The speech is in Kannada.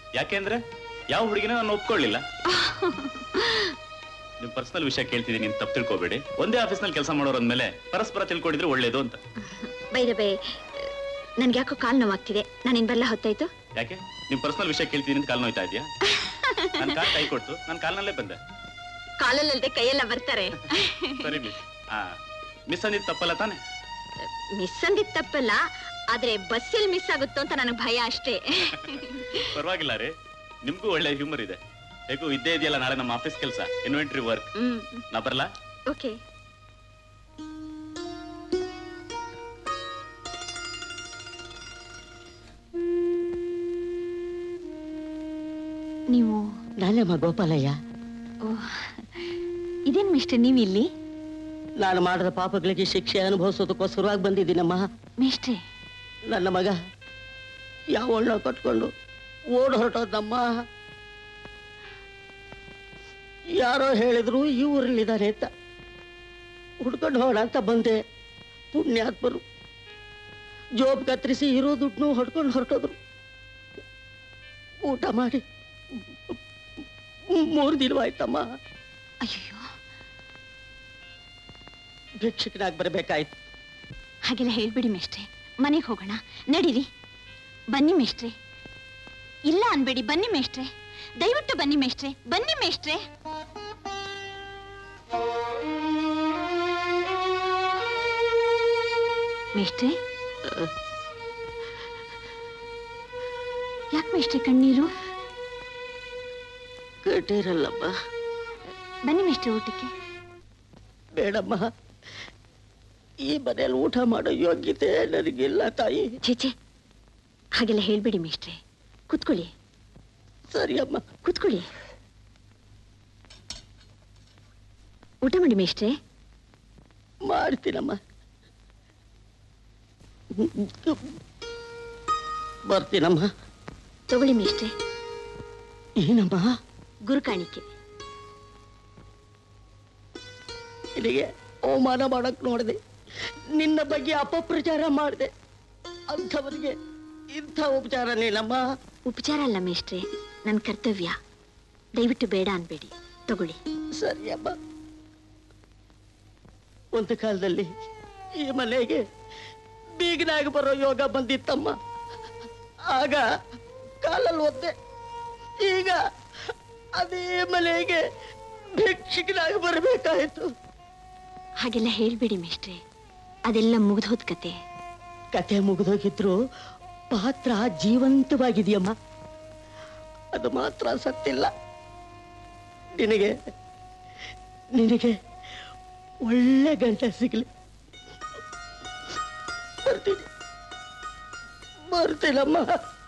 ಯಾಕೆಂದ್ರೆ ಯಾವ ಹುಡುಗಿನ ನಾನು ಒಪ್ಕೊಳ್ಳಿಲ್ಲ ನಿಮ್ ಪರ್ಸನಲ್ ವಿಷಯ ಕೇಳ್ತಿದ್ದೀನಿ ನೀನ್ ತಪ್ಪು ತಿಳ್ಕೊಬೇಡಿ ಒಂದೇ ಆಫೀಸ್ನಲ್ಲಿ ಕೆಲಸ ಮಾಡೋರ್ ಅಂದ್ಮೇಲೆ ಪರಸ್ಪರ ತಿಳ್ಕೊಂಡಿದ್ರೆ ಒಳ್ಳೇದು ಅಂತ ಬೈದ ಬೈ ನನ್ಗೆ ಯಾಕೋ ಕಾಲ್ ನೋವಾಗ್ತಿದೆ ನಾನು ಇನ್ ಬರಲ್ಲ ಹೊತ್ತಾಯ್ತು ಯಾಕೆ ನಿಮ್ ಪರ್ಸನಲ್ ವಿಷಯ ಕೇಳ್ತಿದ್ದೀನಿ ಅಂತ ಕಾಲ್ ನೋಯ್ತಾ ಇದೆಯಾ ನನ್ ಕಾಲ್ ಕೈ ಕೊಡ್ತು ನಾನು ಕಾಲ್ನಲ್ಲೇ ಬಂದೆ ಕಾಲಲ್ಲದೆ ಕೈಯೆಲ್ಲ ಬರ್ತಾರೆ ಸರಿ ಮಿಸ್ ಹಾ ಮಿಸ್ ಅಂದಿದ್ ತಪ್ಪಲ್ಲ ತಾನೆ ಮಿಸ್ ಅಂದಿದ್ ತಪ್ಪಲ್ಲ ಆದ್ರೆ ಬಸ್ಸಲ್ಲಿ ಮಿಸ್ ಆಗುತ್ತೋ ಅಂತ ನನಗೆ ಭಯ ಅಷ್ಟೇ ಪರವಾಗಿಲ್ಲ ರೀ ನಿಮ್ಗೂ ಒಳ್ಳೆ ಹ್ಯೂಮರ್ ಇದೆ ಹೇಗೂ ಇದ್ದೇ ಇದೆಯಲ್ಲ ನಾಳೆ ನಮ್ಮ ಆಫೀಸ್ ಕೆಲಸ ಇನ್ವೆಂಟ್ರಿ ವರ್ಕ್ ಹ್ಮ್ ನಾ ಬರಲ್ಲ ಓಕೆ ನೀವು ನಾನೇಮ್ಮ ಗೋಪಾಲಯ್ಯ ಇದೇನ್ ಮಿಸ್ಟರ್ ನೀವು ಇಲ್ಲಿ ನಾನು ಮಾಡಿದ ಪಾಪಗಳಿಗೆ ಶಿಕ್ಷೆ ಅನುಭವಿಸೋದಕ್ಕೋಸ್ಕರವಾಗಿ ಬಂದಿದ್ದೀನಮ್ಮ ಮಿಸ್ಟ್ರಿ ನನ್ನ ಮಗ ಯಾವ ಒಳ್ಳೆ ಕಟ್ಕೊಂಡು ಓಡ್ ಹೊರಟೋದಮ್ಮ ಯಾರೋ ಹೇಳಿದ್ರು ಈ ಊರಲ್ಲಿದ್ದಾರೆ ಅಂತ ಹುಡ್ಕೊಂಡು ಹೋಗೋಣ ಅಂತ ಬಂದೆ ಪುಣ್ಯಾತ್ಮರು ಜೋಬ್ ಕತ್ತರಿಸಿ ಇರೋ ದುಡ್ಡು ಹೊಡ್ಕೊಂಡು ಹೊರಟೋದ್ರು ಊಟ ಮಾಡಿ ಮೂರು ದಿನವಾಯ್ತಮ್ಮ ಅಯ್ಯೋ ಭಿಕ್ಷಕನಾಗಿ ಬರಬೇಕಾಯ್ತು ಹಾಗೆಲ್ಲ ಹೇಳ್ಬಿಡಿ ಮೇಷ್ಟ್ರೆ ಮನೆಗೆ ಹೋಗೋಣ ನಡೀರಿ ಬನ್ನಿ ಮೇಷ್ಟ್ರೆ ಇಲ್ಲ ಅನ್ಬೇಡಿ ಬನ್ನಿ ಮೇಷ್ಟ್ರೆ ದಯವಿಟ್ಟು ಬನ್ನಿ ಮೇಷ್ಟ್ರೆ ಬನ್ನಿ ಮೇಷ್ಟ್ರೆ ಮೇಷ್ಟ್ರೆ ಯಾಕೆ ಮೇಷ್ಟ್ರೆ ಕಣ್ಣೀರು ಕಟ್ಟಿರಲ್ಲಮ್ಮ ಬನ್ನಿ ಮೇಷ್ಟ್ರೆ ಊಟಕ್ಕೆ ಬೇಡಮ್ಮ ಈ ಮನೇಲಿ ಊಟ ಮಾಡೋ ಯೋಗ್ಯತೆ ನನಗಿಲ್ಲ ತಾಯಿ ಚೇಚೆ ಹಾಗೆಲ್ಲ ಹೇಳ್ಬೇಡಿ ಮೇಷ್ಟ್ರೆ ಕೂತ್ಕೊಳ್ಳಿ ಸರಿಯಮ್ಮ ಕೂತ್ಕೊಳ್ಳಿ ಊಟ ಮಾಡಿ ಮೇಷ್ಟ್ರೆ ಮಾಡ್ತೀನಮ್ಮ ಬರ್ತೀನಮ್ಮ ತಗೊಳ್ಳಿ ಮೇಷ್ಟ್ರೆ ಏನಮ್ಮ ಗುರು ಕಾಣಿಕೆ ನಿನಗೆ ಅವಮಾನ ಮಾಡಕ್ ನೋಡಿದೆ ನಿನ್ನ ಬಗ್ಗೆ ಅಪಪ್ರಚಾರ ಮಾಡಿದೆ ಅಂಥವರಿಗೆ ಇಂಥ ಉಪಚಾರ ನೀನಮ್ಮ ಉಪಚಾರ ಅಲ್ಲ ಮೇಷ್ಟ್ರೆ ನನ್ನ ಕರ್ತವ್ಯ ದಯವಿಟ್ಟು ಬೇಡ ಅನ್ಬೇಡಿ ತಗೊಳ್ಳಿ ಸರಿಯಮ್ಮ ಒಂದು ಕಾಲದಲ್ಲಿ ಈ ಮನೆಗೆ ಬೀಗನಾಗಿ ಬರೋ ಯೋಗ ಬಂದಿತ್ತಮ್ಮ ಆಗ ಕಾಲಲ್ಲಿ ಒದ್ದೆ ಈಗ ಅದೇ ಮನೆಗೆ ಭಿಕ್ಷಕನಾಗಿ ಬರಬೇಕಾಯ್ತು ಹಾಗೆಲ್ಲ ಹೇಳ್ಬೇಡಿ ಮೇಷ್ಟ್ರೆ ಅದೆಲ್ಲ ಮುಗ್ದೋದ್ ಕತೆ ಕತೆ ಮುಗಿದೋಗಿದ್ರು ಪಾತ್ರ ಜೀವಂತವಾಗಿದೆಯಮ್ಮ ಅದು ಮಾತ್ರ ಸತ್ತಿಲ್ಲ ನಿನಗೆ ನಿನಗೆ ಒಳ್ಳೆ ಗಂಟೆ ಸಿಗ್ಲಿ ಬರ್ತೀನಿ ಬರ್ತೀನಮ್ಮ